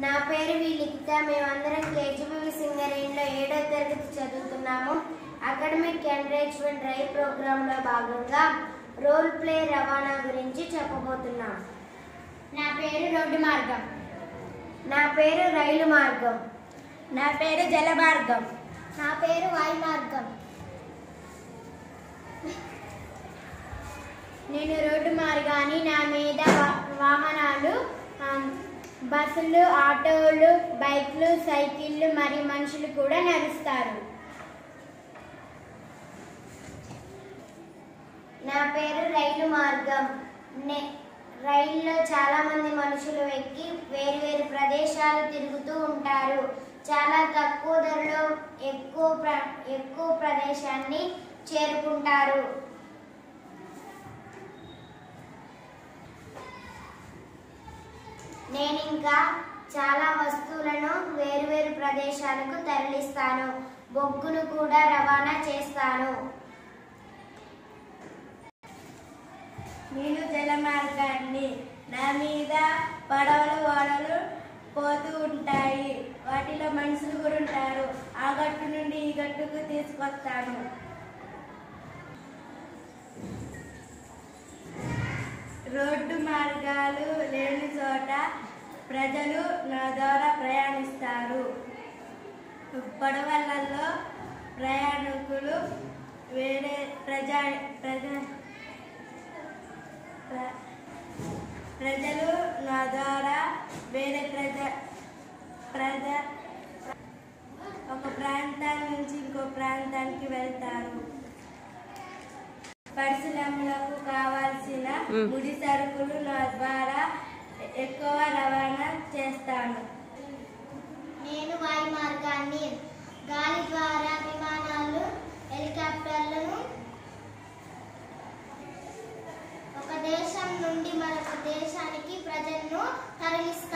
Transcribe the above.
నా పేరు వి లిఖిత మేమందరం కేజీబీవి సింగరేణిలో ఏడో తరగతి చదువుతున్నాము అకాడమిక్ ఎంకరేజ్మెంట్ డ్రైవ్ ప్రోగ్రాంలో భాగంగా రోల్ ప్లే రవాణా గురించి చెప్పబోతున్నాం నా పేరు రోడ్డు మార్గం నా పేరు రైలు మార్గం నా పేరు జల మార్గం నా పేరు వాయు మార్గం నేను రోడ్డు మార్గాన్ని నా మీద వా- వాహనాలు ఆ, బస్సులు ఆటోలు బైక్లు సైకిళ్ళు మరియు మనుషులు కూడా నడుస్తారు నా పేరు రైలు మార్గం నే రైల్లో చాలా మంది మనుషులు ఎక్కి వేరువేరు ప్రదేశాలు తిరుగుతూ ఉంటారు చాలా తక్కువ ధరలో ఎక్కువ ప్ర ఎక్కువ ప్రదేశాన్ని చేరుకుంటారు నేను ఇంకా చాలా వస్తువులను వేరువేరు ప్రదేశాలకు తరలిస్తాను బొగ్గును కూడా రవాణా చేస్తాను నేను జల మార్గాన్ని నా మీద పడవలు ఓడలు పోతూ ఉంటాయి వాటిలో మనుషులు కూడా ఉంటారు ఆ గట్టు నుండి ఈ గట్టుకు తీసుకొస్తాను రోడ్డు మార్గాలు లేని చోట ప్రజలు నా ద్వారా ప్రయాణిస్తారు పడవలలో ప్రయాణికులు వేరే ప్రజా ప్రజా ప్ర- ప్రజలు నా ద్వారా వేరే ప్రజ ప్రజ ఒక ప్రాంతం నుంచి ఇంకో ప్రాంతానికి వెళ్తారు పరిశ్రమలకు కావాల్సిన ముడి సరుకులు నా ద్వారా ఎక్కువ రవాణా చేస్తాను నేను వాయు మార్గాన్ని గాలి ద్వారా విమానాలు హెలికాప్టర్లను ఒక దేశం నుండి మరొక దేశానికి ప్రజలను తరలిస్తాను